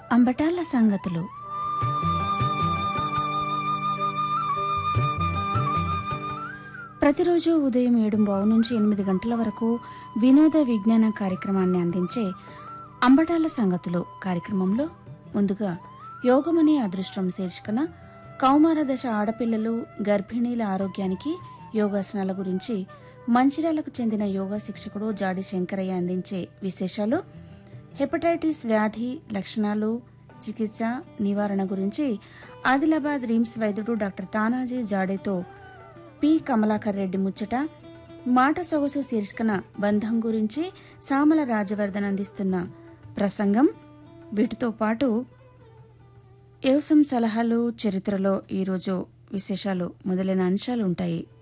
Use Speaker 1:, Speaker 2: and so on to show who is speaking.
Speaker 1: అంబటాళ్ల సంగతులు ప్రతిరోజు ఉదయం ఏడు బావు నుంచి ఎనిమిది గంటల వరకు వినోద విజ్ఞాన కార్యక్రమాన్ని అందించే అంబటాల సంగతులు కార్యక్రమంలో ముందుగా యోగమనే అదృష్టం శీర్షికన కౌమార దశ ఆడపిల్లలు గర్భిణీల ఆరోగ్యానికి యోగాసనాల గురించి మంచిర్యాలకు చెందిన యోగా శిక్షకుడు జాడి శంకరయ్య అందించే విశేషాలు హెపటైటిస్ వ్యాధి లక్షణాలు చికిత్స నివారణ గురించి ఆదిలాబాద్ రిమ్స్ వైద్యుడు డాక్టర్ తానాజీ జాడేతో పి కమలాకర్ రెడ్డి ముచ్చట మాట సొగసు శీర్షికన బంధం గురించి సామల రాజవర్ధన్ అందిస్తున్న ప్రసంగం వీటితో పాటు వ్యవసాయం సలహాలు చరిత్రలో ఈరోజు విశేషాలు మొదలైన అంశాలు ఉంటాయి